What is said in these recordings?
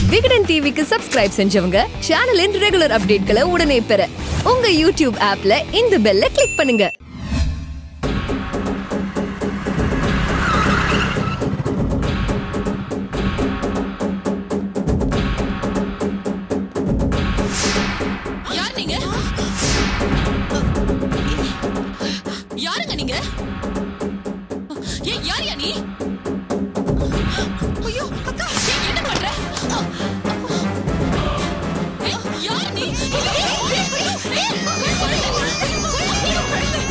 விகடன் டிவிக்கு சப்ஸ்கிரைப் செஞ்சவங்க சேனலின் ரெகுலர் அப்டேட்களை உடனே பெற உங்க யூடியூப் ஆப்ல இந்த பெல்ல கிளிக் பண்ணுங்க யார் நீங்க யாருங்க நீங்க ஏய் யார் யா நீ ஐயோ அக்கா ஏய், என்ன பண்ற ஏய், யார் நீ ஏய், ஏய், ஏய், ஏய், ஏய், குழந்தை, ஐயோ,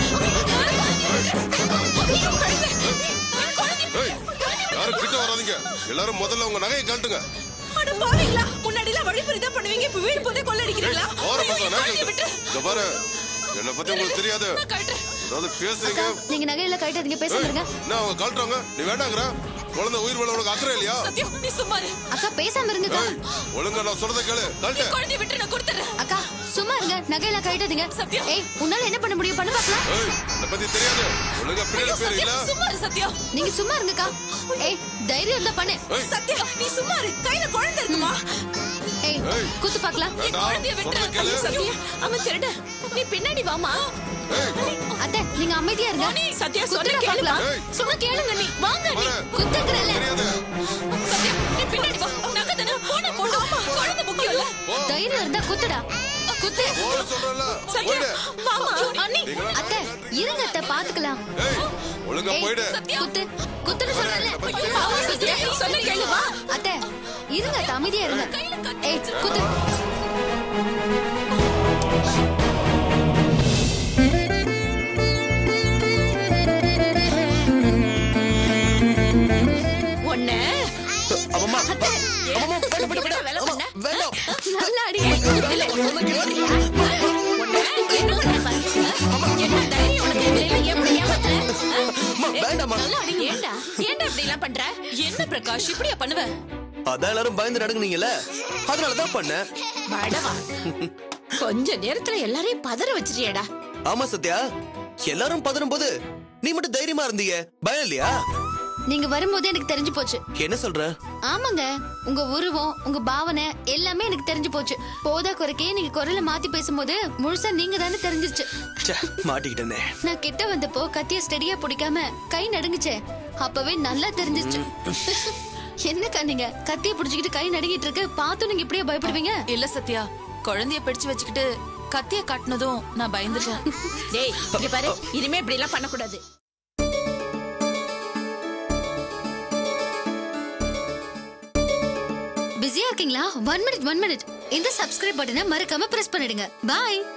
குழந்தை. ஐயோ, ஏய், யாரும் கிட்ட வராதீங்க எல்லாரும் முதல்ல உங்க நகையை கழட்டுங்க அட பாவீங்களா முன்னாடி எல்லாம் வழிப்பறி தான் பண்ணுவீங்க இப்ப வீடு போதே கொள்ளடிக்கிறீங்களா ஓர ஐயோ, பசங்க என் குழந்தைய விட்டு இங்க பாரு என்ன பத்தி உங்களுக்கு தெரியாது நான் கழட்டுறேன் அதாவது பேசுறீங்க நீங்க நகையில கழட்டாதீங்க பேச ஏய், பாருங்க என்ன அவங்க கழட்டுறாங்க நீ வேண்டாங்கிற குழந்தை உயிர் மேல உனக்கு அக்கறை இல்லையா சத்யம் நீ சும்மா இரு அக்கா பேசாம இருங்கக்கா ஏய் ஒழுங்கா நான் சொல்றதை கேளு கழட்டு என் குழந்தைய விட்டு நான் கொடுத்துறேன் அக்கா சும்மா இருங்க நகையில கழட்டாதீங்க சத்யா. ஏய் உன்னால என்ன பண்ண முடியும் பண்ண பாக்கலாம் ஏய் என்ன பத்தி தெரியாது ஒழுங்கா பின்னாடி பேரு இல்ல சத்யா சும்மா இரு சத்யா நீங்க சும்மா இருங்கக்கா ஏய் தைரியம் இருந்தா பண்ணு ஏய் சத்யா நீ சும்மா இரு கையில குழந்தை இருக்குமா ஏய் ஏய். குத்து பார்க்கலாம் என் வேண்டாம், குழந்தைய விட்டு சொல்றதை கேளு. சத்யா அவன் திருட நீ பின்னாடி வாமா ஏய் அத்தை நீங்க அமைதியா இருங்க நீ சத்யா சொன்ன குத்துறா கேளுமா பார்க்கலாம் ஏய். சொன்ன கேளுங்க நீ வாங்க நீ பாரு குத்துக்கிறல தெரியாது சத்யா நீ பின்னாடி வா நகை தானே போன போடு குழந்தை முக்கியம் இல்ல போ தைரியம் இருந்தா குத்துடா குத்து போட சொல்றல சத்யா போயிடு வாமா அண்ணி நீங்களா அத்தை இருங்க அத்தை பாத்துக்கலாம் ஏய் ஒழுங்கா ஏய், போயிடு சத்யா குத்து குத்துன்னு சொல்றேன்ல ஐயோ, வாமா சத்யா சொன்ன கேளு வா அத்தை இருங்க அத்தை அமைதியா இருங்க கையில கத்தி ஏய் குத்து ஒண்ணு அம்மா அத்தை, அம்மா வேண்டாம் என்ன வேண்டாம் வேலை வேண்டாம் பண்ண? அம்மா வேண்டாம் நல்லா அடி இல்ல, ஒண்ணு, என்ன பண்ற பாரு. என்ன தைரியம் உனக்கு இதுல எப்படி ஏமாத்துற? அம்மா வேண்டாம்மா நல்லா அடி. ஏன்டா ஏன்டா இப்படி எல்லாம் பண்ற என்ன பிரகாஷ் இப்படியா பண்ணுவ அதான் எல்லாரும் பயந்து நடங்குனீங்கல்ல அதனாலதான் பண்ணேன் வடவா கொஞ்ச நேரத்துல எல்லாரையும் பதற வச்சிட்டியேடா ஆமா சத்யா எல்லாரும் பதறும் போது நீ மட்டும் தைரியமா இருந்தீங்க பயம் இல்லையா நீங்க வரும்போது எனக்கு தெரிஞ்சு போச்சு என்ன சொல்ற ஆமாங்க உங்க உருவம் உங்க பாவனை எல்லாமே எனக்கு தெரிஞ்சு போச்சு போதா குறைக்கே நீங்க குரலை மாத்தி பேசும்போது முழுசா நீங்க தானே தெரிஞ்சிருச்சு ச்சே, மாட்டிக்கிட்டேனே நான் கிட்ட வந்தப்போ கத்திய ஸ்டெடியா பிடிக்காம கை நடுங்குச்சே அப்பவே நல்லா தெரிஞ்சிருச்சு என்னக்கா நீங்க கத்திய பிடிச்சுக்கிட்டு கை நடுங்கிட்டு இருக்கு பார்த்து நீங்க இப்படியே பயப்படுவீங்க இல்ல சத்யா குழந்தைய பிடிச்சு வச்சுக்கிட்டு கத்திய காட்டினதும் நான் பயந்துட்டேன் டேய் இங்க பாரு இனிமே இப்படி எல்லாம் பண்ணக்கூடாது பிஸியா இருக்கீங்களா ஒன் மினிட் ஒன் மினிட் இந்த சப்ஸ்கிரைப் பட்டனை மறக்காம பிரஸ் பண்ணிடுங்க பாய்